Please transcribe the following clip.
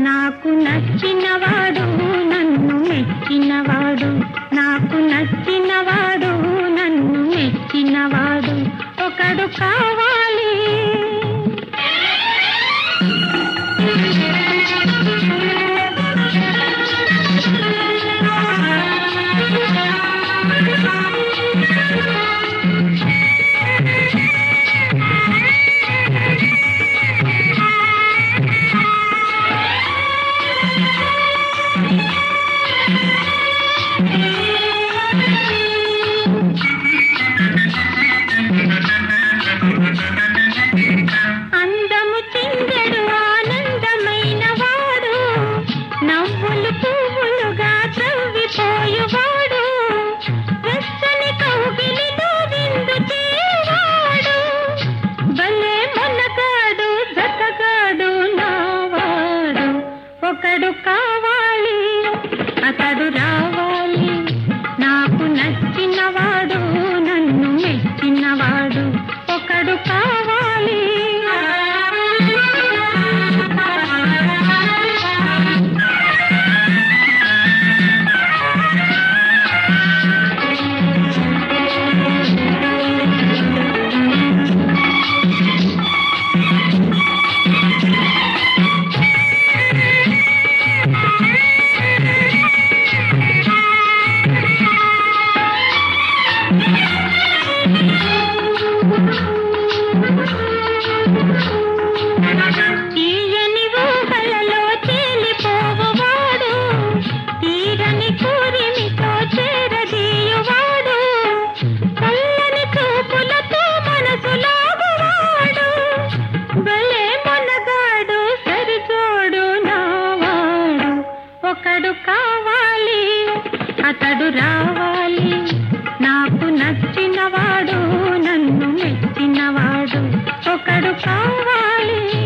నాకు నచ్చినవాడు నన్ను మెచ్చినవాడు నాకు నచ్చినవాడు నన్ను మెచ్చినవాడు ఒకడు కావాలి అందము చిందడు ఆనందమైన వాడు నవ్వులు పువ్వులుగా త్రవ్విపోయువాడు వెచ్చని కౌగిలిలో విందు చేయవాడు భలే మొనగాడు జతగాడు నావాడు ఒకడు కావాలి అతడు రావాలి నాకు నచ్చినవాడు నన్ను మెచ్చినవాడు ఒకడు కావాలి తీయని ఊహలలో తేలిపోవవాడు తీరని కూరిమితో చేరదీయువాడు చల్లని చూపులతో మనసు లాగువాడు భలే మనగాడు సరిజోడు నావాడు ఒకడు కావాలి అతడు రావాలి నాకు నచ్చినవాడు నన్ను మెచ్చినవాడు ఒకడు కావాలి